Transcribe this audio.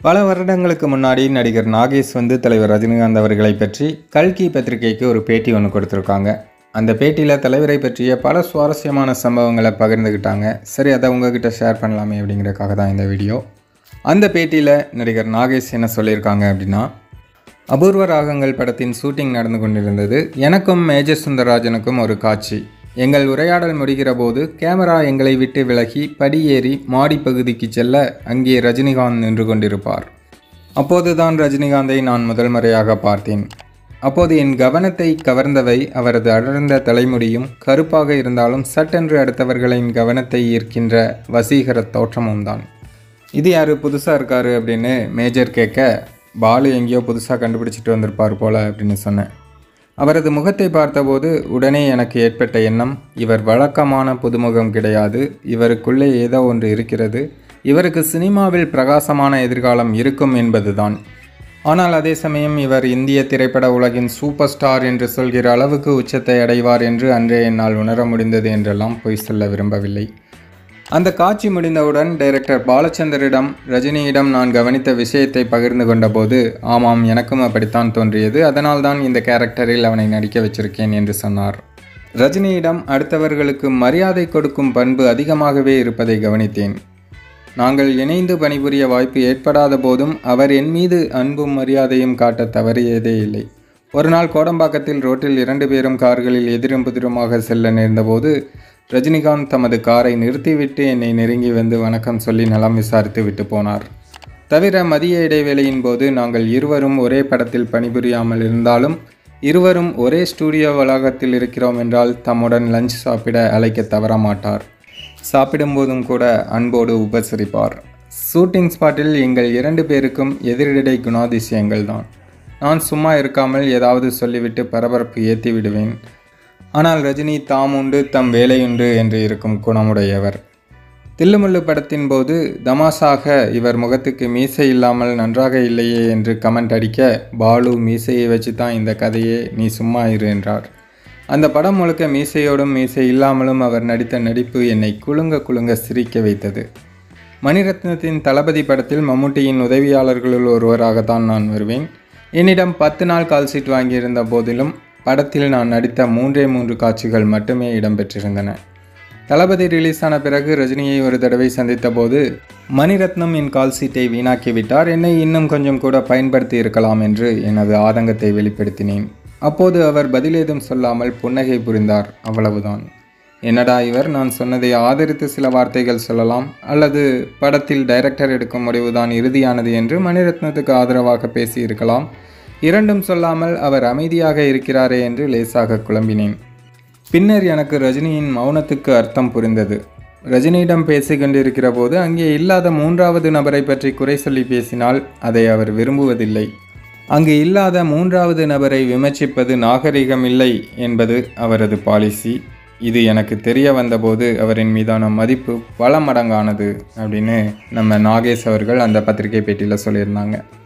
பல வருடங்களுக்கு முன்னாடி நடிகர் நாகேஷ் வந்து தலைவர் ரஜினிகாந்த் அவர்களை பற்றி கல்கி பத்திரிகைக்கு ஒரு பேட்டி ஒன்று கொடுத்துருக்காங்க அந்த பேட்டியில் தலைவரை பற்றிய பல சுவாரஸ்யமான சம்பவங்களை பகிர்ந்துக்கிட்டாங்க சரி அதை உங்ககிட்ட ஷேர் பண்ணலாமே அப்படிங்கிறதுக்காக தான் இந்த வீடியோ அந்த பேட்டியில் நடிகர் நாகேஷ் என்ன சொல்லியிருக்காங்க அப்படின்னா அபூர்வ ராகங்கள் படத்தின் ஷூட்டிங் நடந்து கொண்டிருந்தது எனக்கும் மேஜர் சுந்தரராஜனுக்கும் ஒரு காட்சி எங்கள் உரையாடல் முடிகிற போது கேமரா எங்களை விட்டு விலகி படியேறி மாடி பகுதிக்கு செல்ல அங்கே ரஜினிகாந்த் நின்று கொண்டிருப்பார் அப்போதுதான் ரஜினிகாந்தை நான் முதல் முறையாக பார்த்தேன் அப்போது என் கவனத்தை கவர்ந்தவை அவரது அடர்ந்த தலைமுடியும் கருப்பாக இருந்தாலும் சட்டென்று அடுத்தவர்களின் கவனத்தை ஈர்க்கின்ற வசீகர தோற்றமும் தான் இது யார் புதுசாக இருக்காரு அப்படின்னு மேஜர் கேட்க பாலு எங்கேயோ புதுசாக கண்டுபிடிச்சிட்டு வந்திருப்பார் போல அப்படின்னு சொன்னேன் அவரது முகத்தை பார்த்தபோது உடனே எனக்கு ஏற்பட்ட எண்ணம் இவர் வழக்கமான புதுமுகம் கிடையாது இவருக்குள்ளே ஏதோ ஒன்று இருக்கிறது இவருக்கு சினிமாவில் பிரகாசமான எதிர்காலம் இருக்கும் என்பதுதான் ஆனால் அதே சமயம் இவர் இந்திய திரைப்பட உலகின் சூப்பர் ஸ்டார் என்று சொல்கிற அளவுக்கு உச்சத்தை அடைவார் என்று அன்றே என்னால் உணர முடிந்தது என்றெல்லாம் பொய் சொல்ல விரும்பவில்லை அந்த காட்சி முடிந்தவுடன் டைரக்டர் பாலச்சந்தரிடம் ரஜினியிடம் நான் கவனித்த விஷயத்தை பகிர்ந்து கொண்டபோது ஆமாம் எனக்கும் அப்படித்தான் தோன்றியது அதனால்தான் இந்த கேரக்டரில் அவனை நடிக்க வச்சிருக்கேன் என்று சொன்னார் ரஜினியிடம் அடுத்தவர்களுக்கு மரியாதை கொடுக்கும் பண்பு அதிகமாகவே இருப்பதை கவனித்தேன் நாங்கள் இணைந்து பணிபுரிய வாய்ப்பு ஏற்படாத போதும் அவர் என் மீது அன்பும் மரியாதையும் காட்ட தவறியதே இல்லை ஒரு நாள் கோடம்பாக்கத்தில் ரோட்டில் இரண்டு பேரும் கார்களில் எதிரும் புதிருமாக செல்ல நேர்ந்தபோது ரஜினிகாந்த் தமது காரை நிறுத்திவிட்டு என்னை நெருங்கி வந்து வணக்கம் சொல்லி நலம் விசாரித்து விட்டு போனார் தவிர மதிய இடைவேளையின் போது நாங்கள் இருவரும் ஒரே படத்தில் பணிபுரியாமல் இருந்தாலும் இருவரும் ஒரே ஸ்டூடியோ வளாகத்தில் இருக்கிறோம் என்றால் தம்முடன் லஞ்ச் சாப்பிட அழைக்க தவற மாட்டார் சாப்பிடும்போதும் கூட அன்போடு உபசரிப்பார் ஷூட்டிங் ஸ்பாட்டில் எங்கள் இரண்டு பேருக்கும் எதிரிடை குணாதிசயங்கள் தான் நான் சும்மா இருக்காமல் ஏதாவது சொல்லிவிட்டு பரபரப்பு ஏற்றி விடுவேன் ஆனால் ரஜினி தாம் உண்டு தம் வேலையுண்டு என்று இருக்கும் குணமுடையவர் தில்லுமுள்ளு படத்தின் போது தமாசாக இவர் முகத்துக்கு மீசை இல்லாமல் நன்றாக இல்லையே என்று கமெண்ட் அடிக்க பாலு மீசையை வச்சு தான் இந்த கதையே நீ சும்மா இரு என்றார் அந்த படம் முழுக்க மீசையோடும் மீசை இல்லாமலும் அவர் நடித்த நடிப்பு என்னை குலுங்க குலுங்க சிரிக்க வைத்தது மணிரத்னத்தின் தளபதி படத்தில் மம்முட்டியின் உதவியாளர்களுள் ஒருவராகத்தான் நான் வருவேன் என்னிடம் பத்து நாள் கால் சீட் வாங்கியிருந்த போதிலும் படத்தில் நான் நடித்த மூன்றே மூன்று காட்சிகள் மட்டுமே இடம்பெற்றிருந்தன தளபதி ரிலீஸ் ஆன பிறகு ரஜினியை ஒரு தடவை சந்தித்த போது மணிரத்னம் என் கால் சீட்டை வீணாக்கிவிட்டார் என்னை இன்னும் கொஞ்சம் கூட பயன்படுத்தி இருக்கலாம் என்று எனது ஆதங்கத்தை வெளிப்படுத்தினேன் அப்போது அவர் பதிலேதும் சொல்லாமல் புன்னகை புரிந்தார் அவ்வளவுதான் என்னடா இவர் நான் சொன்னதை ஆதரித்து சில வார்த்தைகள் சொல்லலாம் அல்லது படத்தில் டைரக்டர் எடுக்கும் முடிவுதான் இறுதியானது என்று மணிரத்னத்துக்கு ஆதரவாக பேசியிருக்கலாம் இரண்டும் சொல்லாமல் அவர் அமைதியாக இருக்கிறாரே என்று லேசாக குழம்பினேன் பின்னர் எனக்கு ரஜினியின் மௌனத்துக்கு அர்த்தம் புரிந்தது ரஜினியிடம் பேசிக்கொண்டிருக்கிற போது அங்கே இல்லாத மூன்றாவது நபரை பற்றி குறை சொல்லி பேசினால் அதை அவர் விரும்புவதில்லை அங்கு இல்லாத மூன்றாவது நபரை விமர்சிப்பது நாகரிகம் இல்லை என்பது அவரது பாலிசி இது எனக்கு தெரிய வந்தபோது அவரின் மீதான மதிப்பு பல மடங்கானது அப்படின்னு நம்ம நாகேஷ் அவர்கள் அந்த பத்திரிகை பேட்டியில் சொல்லியிருந்தாங்க